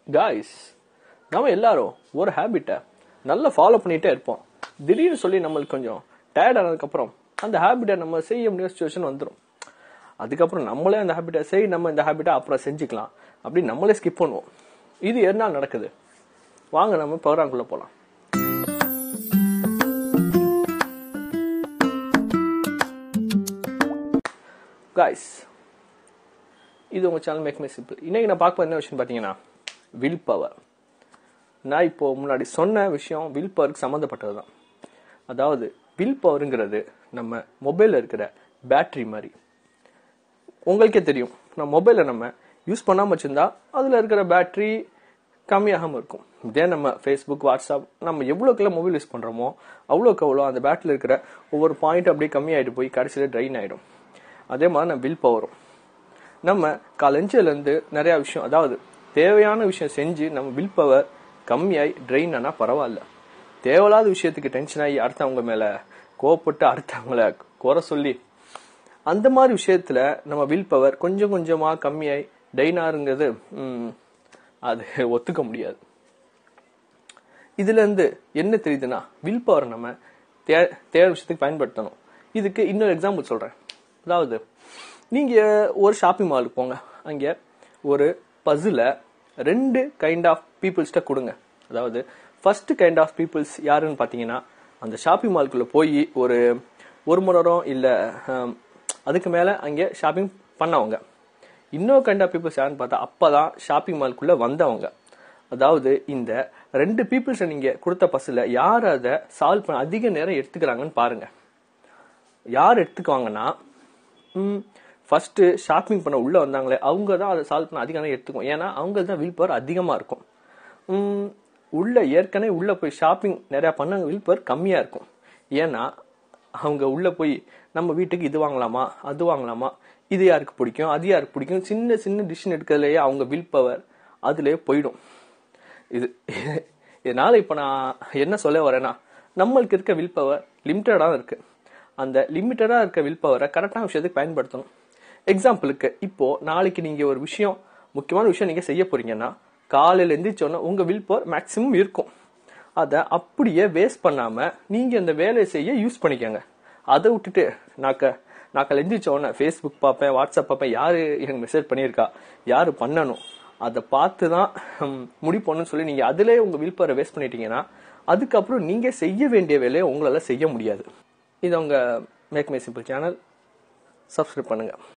guys நம்ம எல்லாரும் ஒரு ஹேபிட்டை நல்லா ஃபாலோ பண்ணிட்டே இருப்போம் திடீர்னு சொல்லி நம்மளுக்கு கொஞ்சம் டயர்ட் ஆனதுக்கப்புறம் அந்த ஹேபிட்டை நம்ம செய்ய முடியாத சுச்சுவேஷன் வந்துடும் அதுக்கப்புறம் நம்மளே அந்த ஹேபிட்டை செய் நம்ம இந்த ஹேபிட்டை அப்புறம் செஞ்சுக்கலாம் அப்படி நம்மளே ஸ்கிப் பண்ணுவோம் இது என்ன நடக்குது வாங்க நம்ம ப்ரோக்ராம்குள்ளே போகலாம் காய்ஸ் இது உங்கள் சேனல் மேக் மை சிம்பிள் இன்னைக்கு நான் பார்க்க என்ன விஷயம் பார்த்தீங்கன்னா வில் பவர் நான் இப்போ முன்னாடி சொன்ன விஷயம் வில் பவருக்கு சம்மந்தப்பட்டது தான் அதாவது வில் பவருங்கிறது நம்ம மொபைலில் இருக்கிற பேட்டரி மாதிரி உங்களுக்கே தெரியும் நம்ம மொபைலை நம்ம யூஸ் பண்ணாமல் வச்சுருந்தா அதில் இருக்கிற பேட்டரி கம்மியாகாமல் இருக்கும் இதே நம்ம ஃபேஸ்புக் வாட்ஸ்அப் நம்ம எவ்வளோக்கெல்லாம் மொபைல் யூஸ் பண்ணுறோமோ அவ்வளோக்கு அவ்வளோ அந்த பேட்டரியில் இருக்கிற ஒவ்வொரு பாயிண்ட் அப்படியே கம்மியாயிட்டு போய் கடைசியில் ட்ரைன் ஆகிடும் அதே மாதிரி நம்ம வில் பவரும் நம்ம காலஞ்சிலேருந்து நிறையா விஷயம் அதாவது தேவையான விஷயம் செஞ்சு நம்ம வில் பவர் கம்மியாகி ட்ரெயின் ஆனால் பரவாயில்ல தேவையில்லாத விஷயத்துக்கு டென்ஷன் ஆகி அடுத்தவங்க மேலே கோவப்பட்டு அடுத்தவங்கள குறை சொல்லி அந்த மாதிரி விஷயத்துல நம்ம வில் பவர் கொஞ்சம் கொஞ்சமா கம்மியாய் டைனாருங்கிறது ம், அது ஒத்துக்க முடியாது இதுல இருந்து என்ன தெரியுதுன்னா வில் பவர் நம்ம தே தேவை விஷயத்துக்கு பயன்படுத்தணும் இதுக்கு இன்னொரு எக்ஸாம்பிள் சொல்றேன் அதாவது நீங்க ஒரு ஷாப்பிங் மாலுக்கு போங்க அங்க ஒரு பஸ்ஸில் ரெண்டு கைண்ட் ஆஃப் பீப்புள்ஸ்ட்ட கொடுங்க அதாவது ஃபர்ஸ்ட் கைண்ட் ஆஃப் பீப்புள்ஸ் யாருன்னு பார்த்தீங்கன்னா அந்த ஷாப்பிங் மால்குள்ள போய் ஒரு ஒரு மணி நேரம் இல்லை அதுக்கு மேலே அங்கே ஷாப்பிங் பண்ணவங்க இன்னொரு கைண்ட் ஆஃப் பீப்புள்ஸ் யாருன்னு பார்த்தா அப்பதான் ஷாப்பிங் மால்குள்ள வந்தவங்க அதாவது இந்த ரெண்டு பீப்புள்ஸை நீங்க கொடுத்த பஸ்ஸில் யார் அதை சால்வ் பண்ண அதிக நேரம் எடுத்துக்கிறாங்கன்னு பாருங்க யார் எடுத்துக்குவாங்கன்னா ஃபர்ஸ்ட் ஷாப்பிங் பண்ண உள்ள வந்தாங்களே அவங்க தான் அதை சால்வ் பண்ண அதிக நேரம் எடுத்துக்குவோம் ஏன்னா அவங்க தான் வில் பவர் அதிகமா இருக்கும் உம், உள்ள ஏற்கனவே உள்ள போய் ஷாப்பிங் நிறைய பண்ணவங்க வில் பவர் கம்மியா இருக்கும் ஏன்னா அவங்க உள்ள போய் நம்ம வீட்டுக்கு இது வாங்கலாமா அது வாங்கலாமா இது யாருக்கு பிடிக்கும் அது யாருக்கு பிடிக்கும் சின்ன சின்ன டிசிஷன் எடுக்கிறதுலயே அவங்க வில் பவர் அதுலயே போயிடும் இது இதனால இப்ப நான் என்ன சொல்ல வரேன்னா நம்மளுக்கு இருக்க வில் பவர் லிமிட்டடா இருக்கு அந்த லிமிட்டடா இருக்க வில் பவரை கரெக்டான விஷயத்துக்கு பயன்படுத்தணும் எக்ஸாம்பிளுக்கு இப்போ நாளைக்கு நீங்க ஒரு விஷயம் முக்கியமான விஷயம் நீங்க செய்ய போறீங்கன்னா காலையில எந்திரிச்சோன்னா உங்க வில் பவர் மேக்சிமம் இருக்கும் அதை அப்படியே வேஸ்ட் பண்ணாம நீங்க அந்த வேலையை செய்ய யூஸ் பண்ணிக்கோங்க அதை விட்டுட்டு நாக்க நாக்கள் எந்திரிச்ச உடனே ஃபேஸ்புக் பார்ப்பேன் வாட்ஸ்அப் பார்ப்பேன் யாரு எனக்கு மெசேஜ் பண்ணியிருக்கா யாரு பண்ணணும் அதை பார்த்து தான் ஹம், முடிப்போம்னு சொல்லி நீங்க அதுலயே உங்க வில் பவரை வேஸ்ட் பண்ணிட்டீங்கன்னா அதுக்கப்புறம் நீங்க செய்ய வேண்டிய வேலையை உங்களால செய்ய முடியாது இது உங்க make my simple channel subscribe பண்ணுங்க